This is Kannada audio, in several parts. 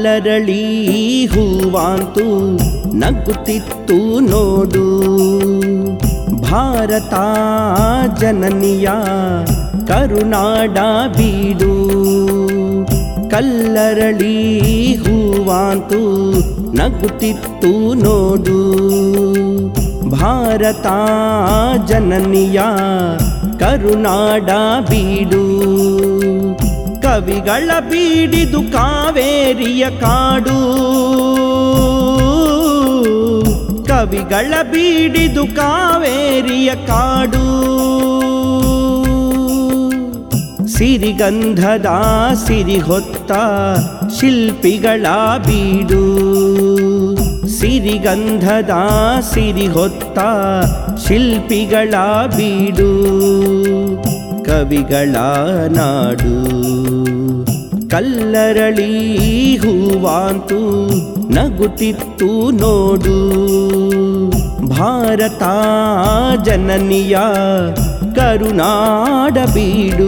ಕಲ್ಲರಳಿ ಹೂವಾಂತು ನಗುತ್ತಿತ್ತು ನೋಡು ಭಾರತ ಜನನಿಯ ಕರುನಾಡ ಬೀಡು ಕಲ್ಲರಳಿ ಹೂವಾಂತು ನಗುತ್ತಿತ್ತು ನೋಡು ಭಾರತ ಜನನಿಯ ಕರುನಾಡ ಬೀಡು ಕವಿಗಳ ಬೀಡಿದು ಕಾವೇರಿಯ ಕಾಡು ಕವಿಗಳ ಬೀಡಿದು ಕಾವೇರಿಯ ಕಾಡು ಸಿರಿಗಂಧದ ಸಿರಿ ಹೊತ್ತ ಶಿಲ್ಪಿಗಳ ಬೀಡು ಸಿರಿಗಂಧದ ಸಿರಿ ಹೊತ್ತ ಶಿಲ್ಪಿಗಳ ಬೀಡು ಕವಿಗಳ ನಾಡು ಕಲ್ಲರಳಿ ಹೂವಾಂತು ನಗುತ್ತಿತ್ತು ನೋಡು ಭಾರತ ಜನನಿಯ ಕರುನಾಡ ಬೀಡು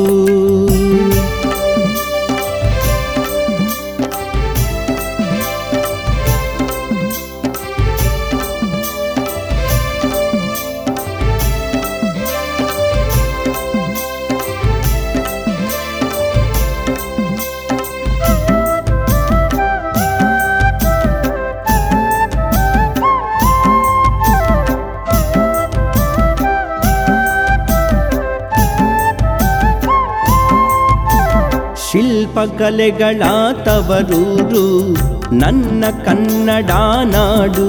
ಶಿಲ್ಪಕಲೆಗಳ ತವರೂರು ನನ್ನ ಕನ್ನಡ ನಾಡು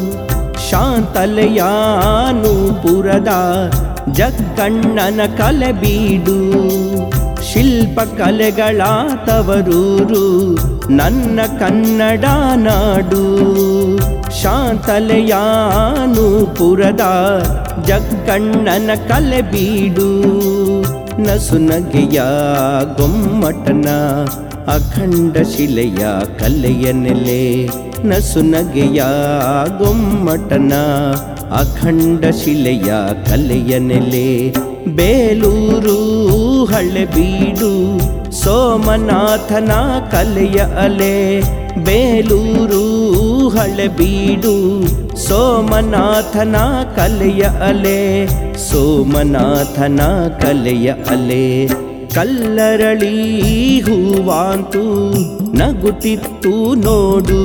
ಶಾಂತಲೆಯಾನೂಪುರದ ಜಕ್ಕಣ್ಣನ ಕಲೆಬೀಡು ಶಿಲ್ಪಕಲೆಗಳ ತವರೂರು ನನ್ನ ಕನ್ನಡ ನಾಡು ಶಾಂತಲೆಯಾನೂಪುರದ ಜಕ್ಕಣ್ಣನ ಕಲೆಬೀಡು ನಸುನಗೆಯ ಗೊಮ್ಮಟನ ಅಖಂಡ ಶಿಲೆಯ ಕಲೆಯ ನೆಲೆ ನಸುನಗೆಯ ಗೊಮ್ಮಟನ ಅಖಂಡ ಶಿಲೆಯ ಕಲೆಯ ನೆಲೆ ಬೇಲೂರು ಹಳೆಬೀಡು ಸೋಮನಾಥನ ಕಲೆಯ ಅಲೆ ಬೇಲೂರು ಹಳೆಬೀಡು ಸೋಮನಾಥನ ಕಲೆಯ ಅಲೆ ಸೋಮನಾಥನ ಕಲೆಯ ಅಲೆ ಕಲ್ಲರಳಿ ಹೂವಾಂತು ನಗುತ್ತಿತ್ತು ನೋಡು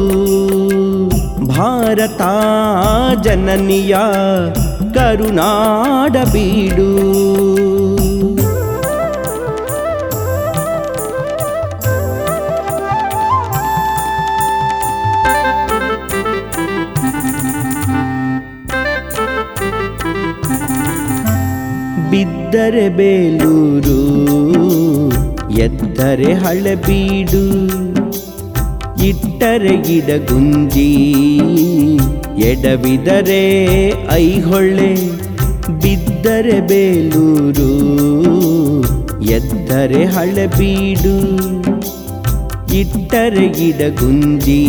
ಭಾರತ ಜನನಿಯ ಕರುನಾಡ ಬೀಡು ಬಿದ್ದರೆ ಬೇಲೂರು ಎದ್ದರೆ ಹಳೆಬೀಡು ಇಟ್ಟರೆ ಗಿಡಗುಂಜಿ ಎಡವಿದರೆ ಐಹೊಳೆ ಬಿದ್ದರೆ ಬೇಲೂರು ಎದ್ದರೆ ಹಳೆಬೀಡು ಇಟ್ಟರೆ ಗಿಡಗುಂಜಿ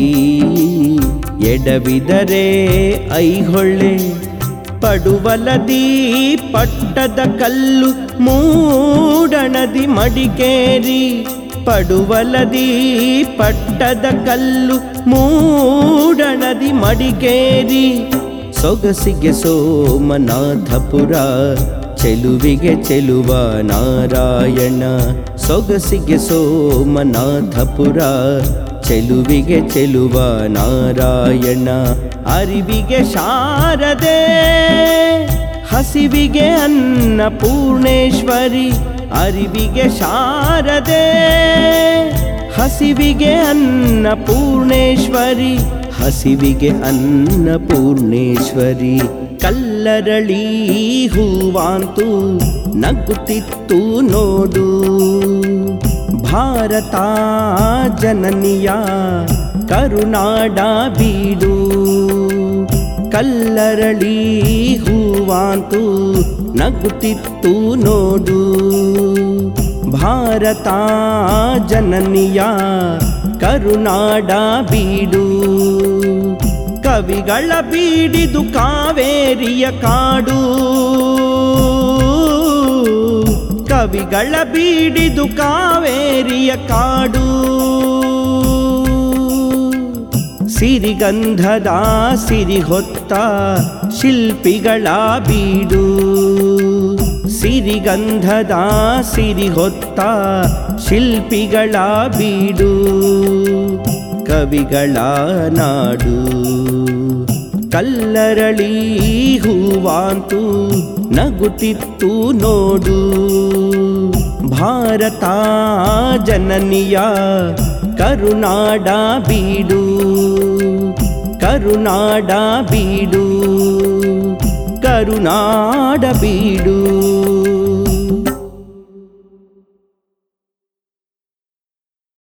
ಎಡವಿದರೆ ಐಹೊಳೆ ಪಡುವಲದಿ ಪಟ್ಟದ ಕಲ್ಲು ಮೂಡಣದಿ ಮಡಿಕೇರಿ ಪಡುವಲದಿ ಪಟ್ಟದ ಕಲ್ಲು ಮೂಡಣದಿ ಮಡಿಕೇರಿ ಸೊಗಸಿಗೆ ಸೋಮನಾಥಪುರ ಚೆಲುವಿಗೆ ಚೆಲುವ ನಾರಾಯಣ ಸೊಗಸಿಗೆ ಸೋಮನಾಥಪುರ ಚೆಲುವಿಗೆ ಚೆಲುವ ನಾರಾಯಣ ಅರಿವಿಗೆ ಶಾರದೆ ಹಸಿವಿಗೆ ಅನ್ನಪೂರ್ಣೇಶ್ವರಿ ಅರಿವಿಗೆ ಶಾರದೆ ಹಸಿವಿಗೆ ಅನ್ನಪೂರ್ಣೇಶ್ವರಿ ಹಸಿವಿಗೆ ಅನ್ನಪೂರ್ಣೇಶ್ವರಿ ಕಲ್ಲರಳಿ ಹೂವಾಂತು ನಗುತ್ತಿತ್ತು ನೋಡು ಭಾರತ ಜನನಿಯ ಕರುನಾಡ ಬೀಡು ಕಲ್ಲರಳಿ ಹೂವಾಂತು ನಗುತ್ತಿತ್ತು ನೋಡು ಭಾರತ ಜನನಿಯ ಕರುನಾಡ ಬೀಡು ಕವಿಗಳ ಬೀಡಿದು ಕಾವೇರಿಯ ಕಾಡು ಕವಿಗಳ ಬೀಡಿದು ಕಾವೇರಿಯ ಕಾಡು ಸಿರಿಗಂಧದ ಸಿರಿ ಹೊತ್ತ ಶಿಲ್ಪಿಗಳ ಬೀಡು ಸಿರಿಗಂಧದ ಸಿರಿ ಹೊತ್ತ ಶಿಲ್ಪಿಗಳ ಬೀಡು ಕವಿಗಳ ನಾಡು ಕಲ್ಲರಳಿ ಹೂವಾಂತು ನಗುತ್ತಿತ್ತು ನೋಡು ಭಾರತ ಜನನಿಯ ಕರುನಾಡ ಬೀಡು ಕರುನಾಡ ಬೀಡು ಕರುನಾಡ ಬೀಡು